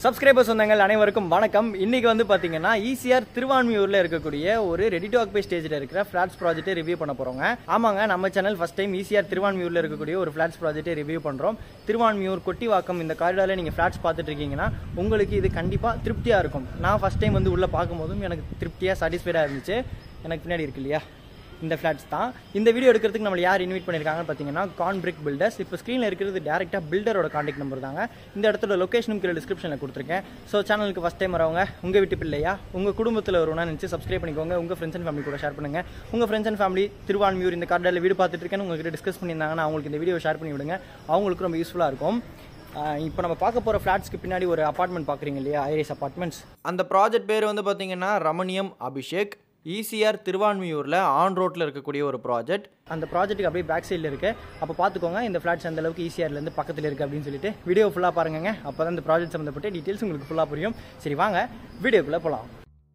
subscriber சொந்தங்கள் அனைவருக்கும் வணக்கம் இன்னைக்கு வந்து பாத்தீங்கன்னா ஈசிஆர் திருவான்மியூர்ல இருக்கக்கூடிய ஒரு ரெடி டு ஆக்குபை ஸ்டேஜ்ல இருக்கிற ஃபிளாட்ஸ் ப்ராஜெக்ட்டை ரிவ்யூ பண்ண போறோங்க ஆமாங்க நம்ம சேனல் ஃபர்ஸ்ட் டைம் ஈசிஆர் திருவான்மியூர்ல இருக்கக்கூடிய ஒரு ஃபிளாட்ஸ் ப்ராஜெக்ட்டை ரிவ்யூ பண்றோம் திருவான்மியூர் கொட்டிவாக்கம் இந்த காரிடார்ல நீங்க ஃபிளாட்ஸ் பார்த்துட்டு இருக்கீங்கன்னா உங்களுக்கு இது கண்டிப்பா திருப்தியா இருக்கும் நான் ஃபர்ஸ்ட் டைம் வந்து உள்ள பார்க்கும்போதும் எனக்கு திருப்தியா சாட்டிஸ்ஃபைடா இருந்துச்சு எனக்கு பின்னாடி இருக்கு இல்லையா இந்த ஃப்ளாட்ஸ் தான் இந்த வீடியோ எடுக்கிறதுக்கு நம்மளை யார் இன்வைட் பண்ணியிருக்காங்கன்னு பார்த்தீங்கன்னா கான் பிரிக் பில்டர்ஸ் இப்போ ஸ்க்ரீனில் இருக்கிறது டேரெக்டாக பில்டரோட காண்டாக்ட் நம்பர் தாங்க இந்த இடத்தோட லொக்கேஷனும் கீழே டிஸ்கிரிப்ஷனில் கொடுத்துருக்கேன் ஸோ சேனலுக்கு ஃபஸ்ட் டைம் வரவங்க உங்கள் வீட்டு பிள்ளையா உங்கள் குடும்பத்தில் வருவனா நினச்சி சப்ஸ்கிரைப் பண்ணிக்கோங்க உங்கள் ஃப்ரெண்ட்ஸ் அண்ட் ஃபேமிலி கூட ஷேர் பண்ணுங்க உங்கள் ஃப்ரெண்ட்ஸ் அண்ட் ஃபேமிலி திருவான்மியூர் இந்த கார்டில் வீடு பார்த்துட்டு இருக்கேன்னு உங்ககிட்ட டிஸ்கஸ் பண்ணியிருந்தாங்கன்னா அவங்களுக்கு இந்த வீடியோ ஷேர் பண்ணி விடுங்க அவங்களுக்கு ரொம்ப யூஸ்ஃபுல்லாக இருக்கும் இப்போ நம்ம பார்க்க போகிற ஃப்ளாட்ஸ்க்கு பின்னாடி ஒரு அப்பார்ட்மெண்ட் பார்க்குறீங்க இல்லையா ஐரிஸ் அப்பார்ட்மெண்ட்ஸ் அந்த ப்ராஜெக்ட் பேர் வந்து பார்த்தீங்கன்னா ரமணியம் அபிஷேக் ஈசிஆர் திருவான்மியூரில் ஆன் ரோட்டில் இருக்கக்கூடிய ஒரு ப்ராஜெக்ட் அந்த ப்ராஜெக்ட்டுக்கு அப்படியே பேக் சைடில் இருக்கு அப்போ பார்த்துக்கோங்க இந்த ஃப்ளாட்ஸ் அந்த அளவுக்கு ஈசிஆர்லேருந்து பக்கத்தில் இருக்குது அப்படின்னு சொல்லிட்டு வீடியோ ஃபுல்லாக பாருங்க அப்போ தான் இந்த ப்ராஜெக்ட் சம்மந்தப்பட்ட டீட்டெயில்ஸ் உங்களுக்கு ஃபுல்லாக புரியும் சரி வாங்க வீடியோக்குள்ளே போகலாம்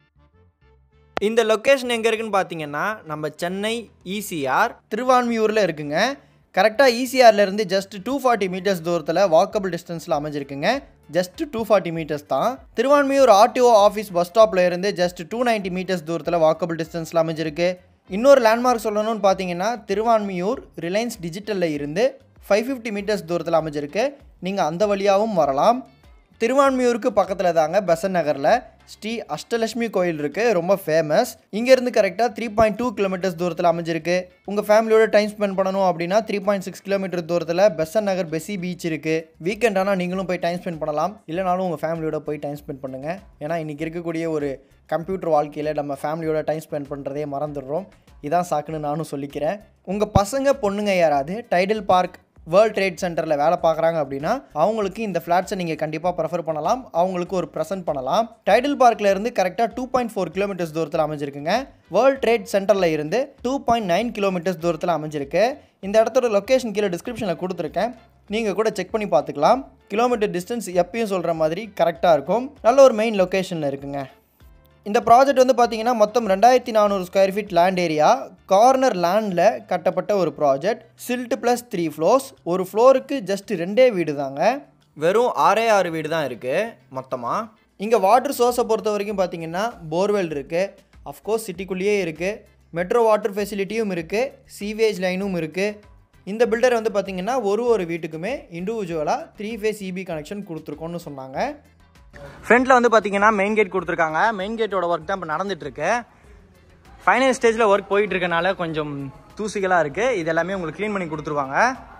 இந்த லொக்கேஷன் எங்கே இருக்குன்னு பார்த்தீங்கன்னா நம்ம சென்னை ஈசிஆர் திருவான்மியூரில் இருக்குங்க கரெக்டாக ஈசிஆர்லேருந்து ஜஸ்ட் டூ ஃபார்ட்டி மீட்டர்ஸ் தூரத்தில் வாக்கபிள் டிஸ்டன்ஸில் அமைஞ்சிருக்குங்க ஜஸ்ட் டூ ஃபார்ட்டி மீட்டர்ஸ் தான் திருவான்மியூர் ஆர்டிஓ ஆஃபீஸ் பஸ் ஸ்டாப்பில் இருந்து ஜஸ்ட் டூ நைன்ட்டி மீட்டர்ஸ் தூரத்தில் வாக்கபிள் டிஸ்டன்ஸில் அமைஞ்சிருக்கு இன்னொரு லேண்ட்மார்க் சொல்லணும்னு பார்த்தீங்கன்னா திருவான்மியூர் ரிலையன்ஸ் டிஜிட்டலில் இருந்து ஃபைவ் ஃபிஃப்டி மீட்டர்ஸ் தூரத்தில் அமைஞ்சிருக்கு நீங்கள் அந்த வழியாகவும் வரலாம் திருவான்மியூருக்கு பக்கத்தில் தாங்க பெசன் நகரில் ஸ்ரீ அஷ்டலட்சுமி கோயில் இருக்குது ரொம்ப ஃபேமஸ் இங்கேருந்து கரெக்டாக த்ரீ பாயிண்ட் டூ கிலோமீட்டர்ஸ் தூரத்தில் அமைஞ்சிருக்கு உங்கள் ஃபேமிலியோட டைம் ஸ்பெண்ட் பண்ணணும் அப்படின்னா த்ரீ பாயிண்ட் சிக்ஸ் கிலோமீட்டர் தூரத்தில் பெசன் நகர் பெஸி பீச் இருக்குது வீக்கெண்ட் ஆனால் நீங்களும் போய் டைம் ஸ்பெண்ட் பண்ணலாம் இல்லைனாலும் உங்கள் ஃபேமிலியோட போய் டைம் ஸ்பெண்ட் பண்ணுங்கள் ஏன்னா இன்றைக்கி இருக்கக்கூடிய ஒரு கம்ப்யூட்டர் வாழ்க்கையில் நம்ம ஃபேமிலியோட டைம் ஸ்பெண்ட் பண்ணுறதே மறந்துடுறோம் இதான் சாக்குன்னு நானும் சொல்லிக்கிறேன் உங்கள் பசங்க பொண்ணுங்க யாராவது டைடல் பார்க் வேர்ல்ட் ட்ரேட் சென்டரில் வேலை பார்க்குறாங்க அப்படின்னா அவங்களுக்கு இந்த ஃப்ளாட்ஸை நீங்கள் கண்டிப்பாக ப்ரெஃபர் பண்ணலாம் அவங்களுக்கு ஒரு ப்ரெசென்ட் பண்ணலாம் டைடல் பார்க்கில் இருந்து கரெக்டாக டூ பாயிண்ட் ஃபோர் கிலோமீட்டர்ஸ் தூரத்தில் அமைஞ்சிருக்குங்க வேர்ல்ட் ட்ரேட் சென்டரில் இருந்து டூ பாயிண்ட் நைன் கிலோமீட்டர்ஸ் தூரத்தில் அமைஞ்சிருக்கு இந்த இடத்தோட லொக்கேஷன் கீழே டிஸ்கிரிப்ஷனில் கொடுத்துருக்கேன் நீங்கள் கூட செக் பண்ணி பார்த்துக்கலாம் கிலோமீட்டர் டிஸ்டன்ஸ் எப்பயும் சொல்கிற மாதிரி கரெக்டாக இருக்கும் நல்ல ஒரு மெயின் லொக்கேஷனில் இருக்குங்க இந்த ப்ராஜெக்ட் வந்து பார்த்தீங்கன்னா மொத்தம் ரெண்டாயிரத்தி நானூறு square feet land area corner லேண்டில் கட்டப்பட்ட ஒரு project stilt plus three floors ஒரு ஃப்ளோருக்கு ஜஸ்ட் ரெண்டே வீடு தாங்க வெறும் ஆறே ஆறு வீடு தான் இருக்குது மொத்தமாக இங்கே வாட்டர் சோர்ஸை பொறுத்த வரைக்கும் பார்த்தீங்கன்னா போர்வெல் இருக்குது அஃப்கோர்ஸ் சிட்டிக்குள்ளேயே இருக்குது மெட்ரோ வாட்டர் ஃபெசிலிட்டியும் இருக்குது சீவேஜ் லைனும் இருக்குது இந்த பில்டர் வந்து பார்த்தீங்கன்னா ஒரு ஒரு வீட்டுக்குமே இண்டிவிஜுவலாக த்ரீ ஃபேஸ் இபி கனெக்ஷன் கொடுத்துருக்கோன்னு சொன்னாங்க ஃப்ரண்ட்டில் வந்து பார்த்தீங்கன்னா மெயின் கேட் கொடுத்துருக்காங்க மெயின் கேட்டோட ஒர்க் தான் இப்போ நடந்துட்டு இருக்கு ஃபைனல் ஸ்டேஜில் ஒர்க் போயிட்டு இருக்கனால கொஞ்சம் தூசிகளாக இருக்குது இது எல்லாமே உங்களுக்கு க்ளீன் பண்ணி கொடுத்துருவாங்க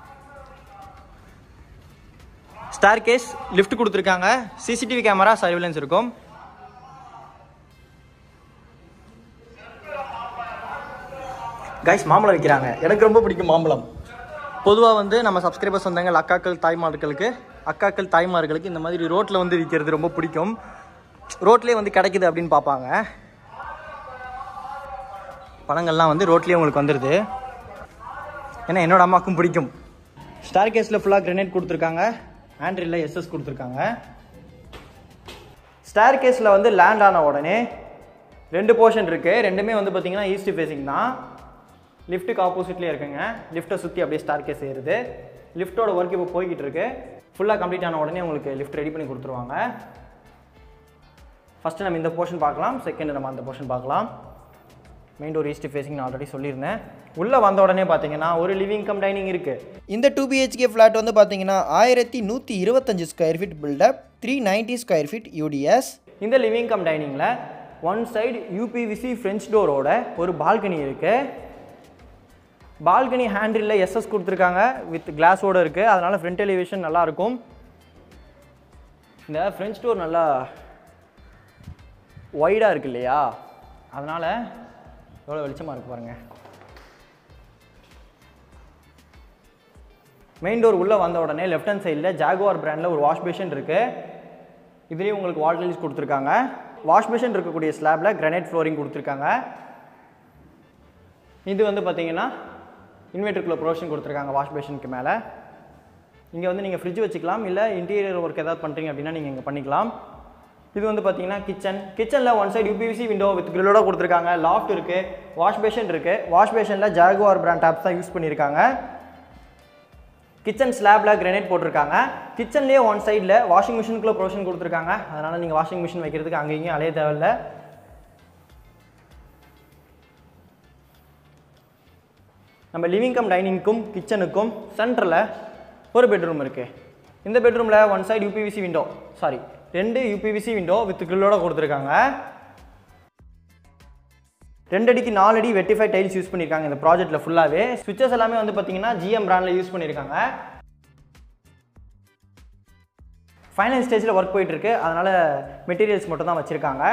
ஸ்டார் கேஸ் லிஃப்ட் கொடுத்துருக்காங்க சிசிடிவி கேமரா சர்வேலன்ஸ் இருக்கும் கைஸ் மாம்பழம் விற்கிறாங்க எனக்கு ரொம்ப பிடிக்கும் மாம்பழம் பொதுவாக வந்து நம்ம சப்ஸ்கிரைபர்ஸ் வந்தாங்க அக்காக்கள் தாய்மார்களுக்கு அக்காக்கள் தாய்மார்களுக்கு இந்த மாதிரி ரோட்டில் வந்து விற்கிறது ரொம்ப பிடிக்கும் ரோட்லேயே வந்து கிடைக்குது அப்படின்னு பார்ப்பாங்க பழங்கள்லாம் வந்து ரோட்லேயே உங்களுக்கு வந்துடுது ஏன்னா என்னோட அம்மாவுக்கும் பிடிக்கும் ஸ்டார் கேஸில் ஃபுல்லாக கிரனேட் கொடுத்துருக்காங்க ஆண்ட்ரியில் எஸ்எஸ் கொடுத்துருக்காங்க ஸ்டார் கேஸில் வந்து லேண்ட் ஆன உடனே ரெண்டு போர்ஷன் இருக்குது ரெண்டுமே வந்து பார்த்தீங்கன்னா ஈஸ்ட் ஃபேஸிங் தான் லிஃப்ட்டுக்கு ஆப்போசிட்லேயே இருக்குங்க லிஃப்ட்டை சுற்றி அப்படியே ஸ்டார் கேஸ் ஏறுது லிஃப்ட்டோட ஒர்க் இப்போ போய்கிட்டு இருக்கு ஃபுல்லாக கம்ப்ளீட் ஆன உடனே உங்களுக்கு லிஃப்ட் ரெடி பண்ணி கொடுத்துருவாங்க ஃபஸ்ட்டு நம்ம இந்த போர்ஷன் பார்க்கலாம் செகண்ட் நம்ம அந்த போர்ஷன் பார்க்கலாம் மெயின் டோர் ஈஸ்ட் ஃபேஸிங் நான் ஆல்ரெடி சொல்லியிருந்தேன் உள்ளே வந்த உடனே பார்த்தீங்கன்னா ஒரு லிவிங் கம் டைனிங் இருக்குது இந்த டூ பிஹெச்கே ஃப்ளாட் வந்து பார்த்தீங்கன்னா ஆயிரத்தி நூற்றி இருபத்தஞ்சு square feet built up three ninety square feet UDS இந்த லிவிங் கம் டைனிங்கில் ஒன் சைடு யூபிவிசி ஃப்ரெஞ்ச் டோரோட ஒரு பால்கனி இருக்குது பால்கனி ஹேண்டில் எஸ்எஸ் கொடுத்துருக்காங்க வித் கிளாஸோடு இருக்குது அதனால் ஃப்ரண்ட் எலிவேஷன் நல்லாயிருக்கும் இந்த ஃப்ரெஞ்ச் டோர் நல்லா ஒய்டாக இருக்கு இல்லையா அதனால் எவ்வளோ வெளிச்சமாக இருக்கு பாருங்கள் மெயின் டோர் உள்ளே வந்த உடனே லெஃப்ட் ஹேண்ட் சைடில் ஜாகுவார் பிராண்டில் ஒரு வாஷ் பேஷன் இருக்குது இதுலேயும் உங்களுக்கு வால் டைல்ஸ் கொடுத்துருக்காங்க வாஷ் பேஷன் இருக்கக்கூடிய ஸ்லாப்பில் கிரானைட் ஃப்ளோரிங் கொடுத்துருக்காங்க இது வந்து பார்த்தீங்கன்னா இன்வெர்ட்டருக்குள்ள ப்ரொவிஷன் கொடுத்துருக்காங்க வாஷ் பேஷனுக்கு மேலே இங்கே வந்து நீங்கள் ஃப்ரிட்ஜ் வச்சுக்கலாம் இல்லை இன்டீரியர் ஒர்க் ஏதாவது பண்ணுறீங்க அப்படின்னா நீங்கள் இங்கே பண்ணிக்கலாம் இது வந்து பார்த்தீங்கன்னா கிச்சன் கிச்சனில் one side UPVC window with கிரில்லோட கொடுத்துருக்காங்க லாஃப்ட் இருக்குது வாஷ் பேஷன் இருக்குது வாஷ் பேஷனில் ஜாகுவார் பிராண்ட் டாப்ஸ் தான் யூஸ் பண்ணியிருக்காங்க கிச்சன் ஸ்லாப்ல கிரனைட் போட்டிருக்காங்க கிச்சன்லேயே ஒன் சைடில் வாஷிங் மிஷினுக்குள்ள ப்ரொவிஷன் கொடுத்துருக்காங்க அதனால் நீங்கள் வாஷிங் மிஷின் வைக்கிறதுக்கு அங்கே இங்கேயும் அலைய தேவையில்ல நம்ம லிவிங் கம் டைனிங்க்கும் கிச்சனுக்கும் சென்டரில் ஒரு பெட்ரூம் இருக்குது இந்த பெட்ரூமில் one side UPVC window sorry ரெண்டு யூபிவிசி விண்டோ வித் கிரில்லோட கொடுத்துருக்காங்க ரெண்டு அடிக்கு நாலு அடி வெட்டிஃபை டைல்ஸ் யூஸ் பண்ணியிருக்காங்க இந்த ப்ராஜெக்ட்டில் ஃபுல்லாகவே சுவிச்சஸ் எல்லாமே வந்து பார்த்தீங்கன்னா ஜிஎம் பிராண்டில் யூஸ் பண்ணியிருக்காங்க ஃபைனல் ஸ்டேஜில் ஒர்க் போயிட்டு இருக்கு அதனால மெட்டீரியல்ஸ் மட்டும் தான் வச்சுருக்காங்க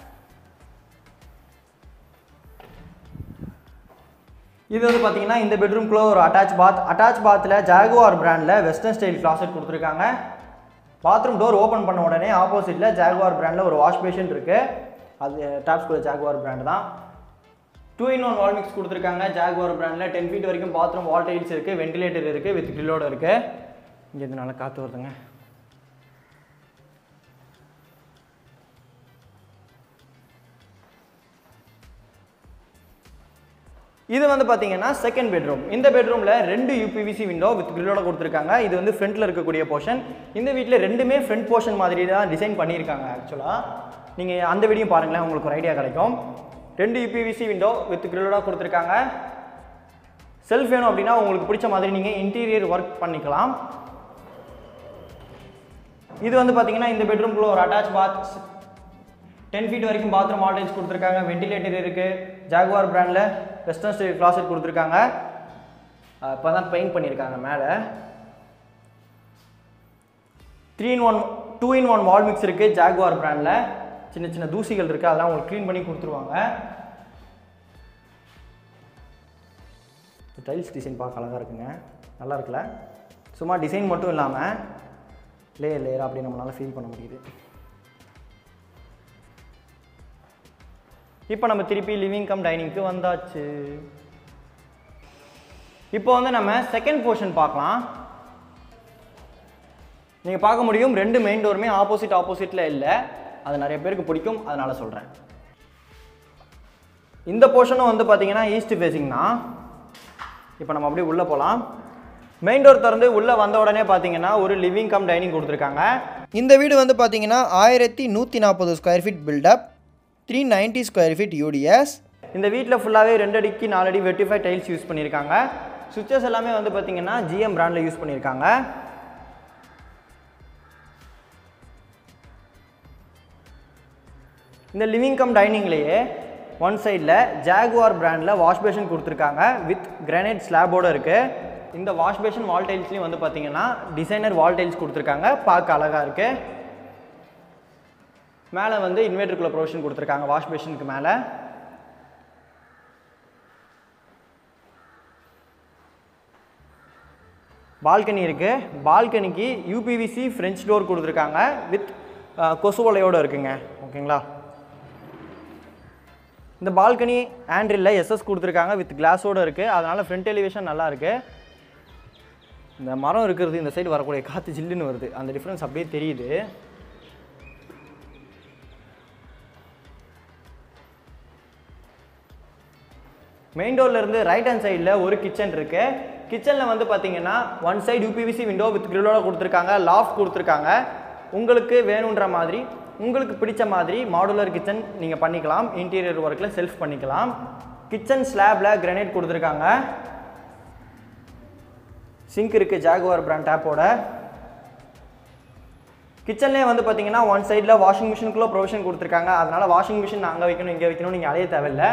இது வந்து பார்த்தீங்கன்னா இந்த பெட்ரூம்குள்ளே ஒரு அட்டாச் பாத் அட்டாச் பாத்தில் ஜாகுவார் பிராண்டில் வெஸ்டர்ன் ஸ்டைல் கிளாசெட் கொடுத்துருக்காங்க பாத்ரூம் டோர் ஓப்பன் பண்ண உடனே ஆப்போசிட்டில் ஜாகுவார் பிராண்டில் ஒரு வாஷ் பேஷன் இருக்குது அது டாப்ஸ்குள்ள ஜாகுவார் பிராண்ட் தான் two in one wall mix கொடுத்துருக்காங்க ஜாகுவார் பிராண்டில் டென் ஃபீட் வரைக்கும் பாத்ரூம் வால் டைல்ஸ் இருக்குது வென்டிலேட்டர் இருக்குது வித் கிரில்லோட இருக்குது இங்கே இருந்து நல்லா காற்று வருதுங்க இது வந்து பார்த்தீங்கன்னா செகண்ட் பெட்ரூம் இந்த பெட்ரூமில் ரெண்டு யூபிவிசி விண்டோ வித் கிரில்லோட கொடுத்துருக்காங்க இது வந்து ஃப்ரண்ட்டில் இருக்கக்கூடிய போர்ஷன் இந்த வீட்டில் ரெண்டுமே ஃப்ரண்ட் போர்ஷன் மாதிரி தான் டிசைன் பண்ணியிருக்காங்க ஆக்சுவலாக நீங்கள் அந்த வீடியோ பாருங்களேன் உங்களுக்கு ஒரு ஐடியா கிடைக்கும் ரெண்டு யூபிவிசி விண்டோ வித் கிரில்லோட கொடுத்துருக்காங்க செல்ஃப் வேணும் அப்படின்னா உங்களுக்கு பிடிச்ச மாதிரி நீங்கள் இன்டீரியர் ஒர்க் பண்ணிக்கலாம் இது வந்து பார்த்தீங்கன்னா இந்த பெட்ரூம்குள்ள ஒரு அட்டாச் பாத் டென் ஃபீட் வரைக்கும் பாத்ரூம் ஆல்டைல்ஸ் கொடுத்துருக்காங்க வென்டிலேட்டர் இருக்குது ஜாகுவார் பிராண்டில் வெஸ்டர்ன் ஸ்டைல் கிளாசெட் கொடுத்துருக்காங்க இப்போ தான் பெயிண்ட் பண்ணியிருக்காங்க மேலே three in one two in one wall mix இருக்குது ஜாகுவார் பிராண்டில் சின்ன சின்ன தூசிகள் இருக்குது அதெல்லாம் உங்களுக்கு க்ளீன் பண்ணி கொடுத்துருவாங்க டைல்ஸ் டிசைன் பார்க்க அழகாக இருக்குங்க நல்லா இருக்குல்ல சும்மா டிசைன் மட்டும் இல்லாமல் லேயர் லேயர் அப்படி நம்மளால் ஃபீல் பண்ண முடியுது இப்போ நம்ம திருப்பி லிவிங் கம் டைனிங்க்கு வந்தாச்சு இப்போ வந்து நம்ம செகண்ட் போர்ஷன் பார்க்கலாம் நீங்கள் பார்க்க முடியும் ரெண்டு மெயின் டோருமே ஆப்போசிட் ஆப்போசிட்டில் இல்லை அது நிறைய பேருக்கு பிடிக்கும் அதனால சொல்கிறேன் இந்த போர்ஷனும் வந்து பார்த்தீங்கன்னா ஈஸ்ட் ஃபேஸிங் தான் இப்போ நம்ம அப்படியே உள்ளே போகலாம் மெயின் டோர் திறந்து உள்ளே வந்த உடனே பார்த்தீங்கன்னா ஒரு லிவிங் கம் டைனிங் கொடுத்துருக்காங்க இந்த வீடு வந்து பார்த்தீங்கன்னா ஆயிரத்தி நூற்றி நாற்பது square feet built up three ninety square feet UDS இந்த வீட்டில் ஃபுல்லாகவே ரெண்டு அடிக்கு நாலு அடி வெட்டிஃபை டைல்ஸ் யூஸ் பண்ணியிருக்காங்க சுவிச்சஸ் எல்லாமே வந்து பார்த்தீங்கன்னா ஜிஎம் பிராண்டில் யூஸ் பண்ணியிருக்காங்க இந்த லிவிங் கம் டைனிங்லேயே ஒன் சைடில் ஜாகுவார் பிராண்டில் வாஷ் பேஷன் கொடுத்துருக்காங்க வித் கிரானைட் ஸ்லாபோடு இருக்குது இந்த வாஷ் பேஷன் வால் டைல்ஸ்லையும் வந்து பார்த்தீங்கன்னா டிசைனர் வால் டைல்ஸ் கொடுத்துருக்காங்க பார்க்க அழகாக இருக்குது மேலே வந்து இன்வெர்டருக்குள்ள ப்ரொவிஷன் கொடுத்துருக்காங்க வாஷ் பேஷனுக்கு மேலே பால்கனி இருக்குது பால்கனிக்கு யூபிவிசி ஃப்ரெஞ்ச் டோர் கொடுத்துருக்காங்க வித் கொசுவலையோடு இருக்குங்க ஓகேங்களா இந்த பால்கனி ஆண்ட்ரில் எஸ்எஸ் கொடுத்துருக்காங்க வித் கிளாஸோடு இருக்குது அதனால் ஃப்ரண்ட் எலிவேஷன் நல்லா இருக்குது இந்த மரம் இருக்கிறது இந்த சைடு வரக்கூடிய காற்று ஜில்லுன்னு வருது அந்த டிஃப்ரென்ஸ் அப்படியே தெரியுது மெயின் டோர்ல இருந்து ரைட் ஹேண்ட் சைடில் ஒரு கிச்சன் இருக்கு கிச்சனில் வந்து பார்த்தீங்கன்னா one side UPVC window with கிரில்லோட கொடுத்துருக்காங்க லாஃப்ட் கொடுத்துருக்காங்க உங்களுக்கு வேணுன்ற மாதிரி உங்களுக்கு பிடிச்ச மாதிரி மாடுலர் கிச்சன் நீங்கள் பண்ணிக்கலாம் இன்டீரியர் ஒர்க்கில் செல்ஃப் பண்ணிக்கலாம் கிச்சன் ஸ்லாபில் கிரானைட் கொடுத்துருக்காங்க சிங்க் இருக்குது ஜாகுவார் பிராண்ட் டேப்போட கிச்சன்லேயே வந்து பார்த்தீங்கன்னா ஒன் சைடில் வாஷிங் மிஷினுக்குள்ளே ப்ரொவிஷன் கொடுத்துருக்காங்க அதனால் வாஷிங் மிஷின் அங்கே வைக்கணும் இங்கே வைக்கணும் நீங்கள் அலைய தேவையில்லை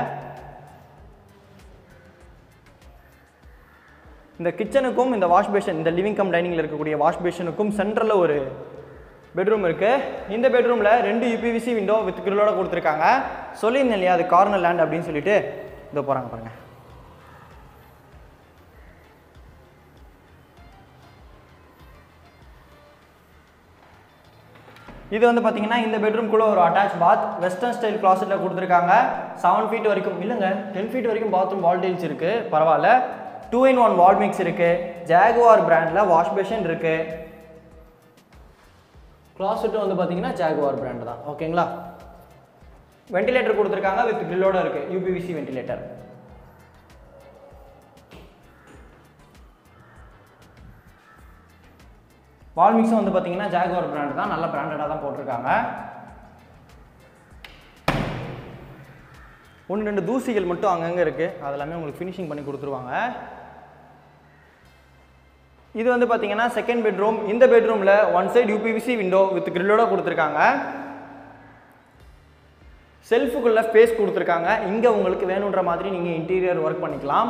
இந்த கிச்சனுக்கும் இந்த வாஷ் பேஷன் இந்த லிவிங் கம் டைனிங்கில் இருக்கக்கூடிய வாஷ் பேஷனுக்கும் சென்டரில் ஒரு பெட்ரூம் இருக்குது இந்த பெட்ரூமில் ரெண்டு யூபிவிசி விண்டோ வித் கிரில்லோட கொடுத்துருக்காங்க சொல்லியிருந்தேன் இல்லையா அது கார்னர் லேண்ட் அப்படின்னு சொல்லிட்டு இதோ போகிறாங்க பாருங்கள் இது வந்து பார்த்தீங்கன்னா இந்த பெட்ரூம்குள்ளே ஒரு அட்டாச் பாத் வெஸ்டர்ன் ஸ்டைல் கிளாஸில் கொடுத்துருக்காங்க செவன் ஃபீட் வரைக்கும் இல்லைங்க டென் ஃபீட் வரைக்கும் பாத்ரூம் வால் டைல்ஸ் இருக்குது பரவாயில்ல two in one wall mix இருக்குது ஜாகுவார் பிராண்டில் வாஷ் பேஷன் இருக்குது கிளாஸெட்டும் வந்து பார்த்தீங்கன்னா ஜாகுவார் பிராண்ட் தான் ஓகேங்களா வென்டிலேட்டர் கொடுத்துருக்காங்க வித் கிரில்லோட இருக்குது யூபிவிசி வென்டிலேட்டர் வால் மிக்ஸும் வந்து பார்த்தீங்கன்னா ஜாகுவார் பிராண்ட் தான் நல்ல பிராண்டடாக தான் போட்டிருக்காங்க ஒன்று ரெண்டு தூசிகள் மட்டும் அங்கங்கே இருக்குது அதெல்லாமே உங்களுக்கு ஃபினிஷிங் பண்ணி கொடுத்துருவாங்க இது வந்து பார்த்தீங்கன்னா செகண்ட் பெட்ரூம் இந்த பெட்ரூமில் one side UPVC window with கிரில்லோட கொடுத்துருக்காங்க செல்ஃபுக்குள்ள ஸ்பேஸ் கொடுத்துருக்காங்க இங்கே உங்களுக்கு வேணுன்ற மாதிரி நீங்கள் இன்டீரியர் ஒர்க் பண்ணிக்கலாம்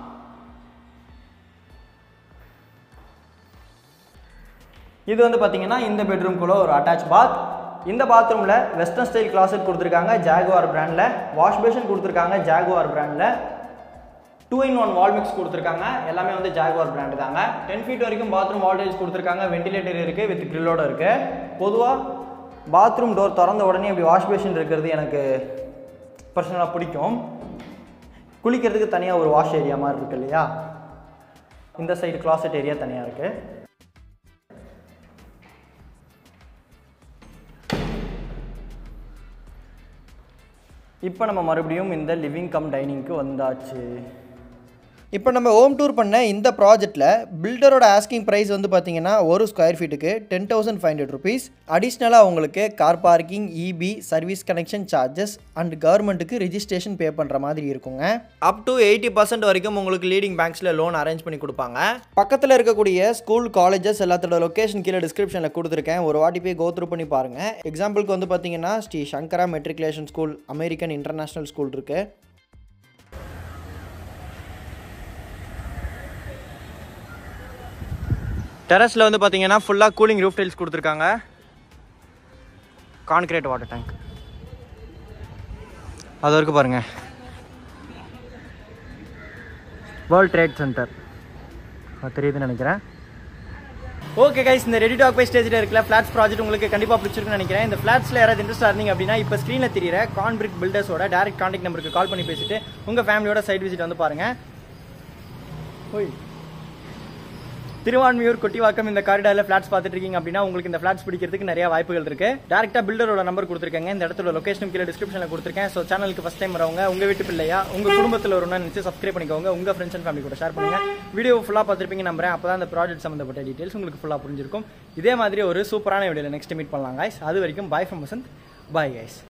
இது வந்து பார்த்தீங்கன்னா இந்த பெட்ரூம்குள்ள ஒரு அட்டாச் பாத் இந்த பாத்ரூமில் வெஸ்டர்ன் ஸ்டைல் கிளாசெட் கொடுத்துருக்காங்க ஜாகுவார் பிராண்டில் வாஷ் பேஷன் கொடுத்துருக்காங்க ஜாகுவார் பிராண்டில் two in one wall mix கொடுத்துருக்காங்க எல்லாமே வந்து ஜாகுவார் பிராண்டு தாங்க டென் ஃபீட் வரைக்கும் பாத்ரூம் வால்டேஜ் கொடுத்துருக்காங்க வென்டிலேட்டர் இருக்குது வித் கிரில்லோட இருக்குது பொதுவாக பாத்ரூம் டோர் திறந்த உடனே இப்படி வாஷ் பேஷன் இருக்கிறது எனக்கு பர்சனலாக பிடிக்கும் குளிக்கிறதுக்கு தனியாக ஒரு வாஷ் ஏரியா மாதிரி இருக்கு இல்லையா இந்த சைடு கிளாசெட் ஏரியா தனியாக இருக்குது இப்போ நம்ம மறுபடியும் இந்த லிவிங் கம் டைனிங்க்கு வந்தாச்சு இப்போ நம்ம ஹோம் டூர் பண்ண இந்த ப்ராஜெக்ட்டில் பில்டரோட ஆஸ்கிங் ப்ரைஸ் வந்து பார்த்தீங்கன்னா ஒரு ஸ்கொயர் ஃபீட்டுக்கு ten thousand five hundred rupees அடிஷ்னலாக உங்களுக்கு car parking EB service connection charges and கவர்மெண்ட்டுக்கு ரிஜிஸ்ட்ரேஷன் பே பண்ணுற மாதிரி இருக்குங்க அப் டு எயிட்டி பர்சன்ட் வரைக்கும் உங்களுக்கு லீடிங் பேங்க்ஸில் லோன் அரேஞ்ச் பண்ணி கொடுப்பாங்க பக்கத்தில் இருக்கக்கூடிய ஸ்கூல் காலேஜஸ் எல்லாத்தோட லொக்கேஷன் கீழே டிஸ்கிரிப்ஷனில் கொடுத்துருக்கேன் ஒரு வாட்டி போய் கோத்ரூ பண்ணி பாருங்கள் எக்ஸாம்பிளுக்கு வந்து பார்த்தீங்கன்னா Sri Sankara matriculation school American international school இருக்குது டெரஸில் வந்து பார்த்தீங்கன்னா ஃபுல்லாக கூலிங் ரூஃப் டைல்ஸ் கொடுத்துருக்காங்க கான்கிரீட் வாட்டர் டேங்க் அது வரைக்கும் பாருங்க வேர்ல்ட் ட்ரேட் சென்டர் அது தெரியுதுன்னு நினைக்கிறேன் ஓகே கைஸ் இந்த ரெடி டாக் பை ஸ்டேஜில் இருக்கிற ஃபிளாட்ஸ் ப்ராஜெக்ட் உங்களுக்கு கண்டிப்பாக பிடிச்சிருக்குன்னு நினைக்கிறேன் இந்த ஃபிளாட்ஸில் யாராவது இன்ட்ரெஸ்ட் இருந்தீங்க அப்படின்னா இப்போ ஸ்க்ரீனில் தெரியிற கான்பிரிக் பில்டர்ஸோட டேரக்ட் கான்டாக்ட் நம்பருக்கு கால் பண்ணி பேசிட்டு உங்கள் ஃபேமிலியோட சைட் விசிட் வந்து பாருங்கள் ஓய் திருவான்மியூர் கொட்டிவாக்கம் இந்த காரிடாரில் ஃபிளாட்ஸ் பார்த்துட்டு இருக்கீங்க அப்படின்னா உங்களுக்கு இந்த ஃபிளாட்ஸ் பிடிக்கிறதுக்கு நிறைய வாய்ப்புகள் இருக்கு டேரக்டா பில்டரோட நம்பர் கொடுத்துருக்கேங்க இந்த இடத்துல லொகேஷன் கீழே டிஸ்கிரிப்ஷனில் கொடுத்துருக்கேன் ஸோ சேனலுக்கு ஃபஸ்ட் டைம் வரவங்க உங்க வீட்டு பிள்ளையா உங்க குடும்பத்தில் ஒரு நினைச்சு சப்ஸ்கிரைப் பண்ணிக்கோங்க உங்க ஃப்ரெண்ட்ஸ் அண்ட் ஃபேமிலி கூட ஷேர் பண்ணுங்க வீடியோ ஃபுல்லாக பார்த்துருப்பீங்க நம்புறேன் அப்பதான் அந்த ப்ராஜெக்ட் சம்மந்தப்பட்ட டீடைல்ஸ் உங்களுக்கு ஃபுல்லாக புரிஞ்சிருக்கும் இதே மாதிரி ஒரு சூப்பரான வீடியோவில் நெக்ஸ்ட் மீட் பண்ணலாம் guys அது வரைக்கும் bye from Vasanth bye guys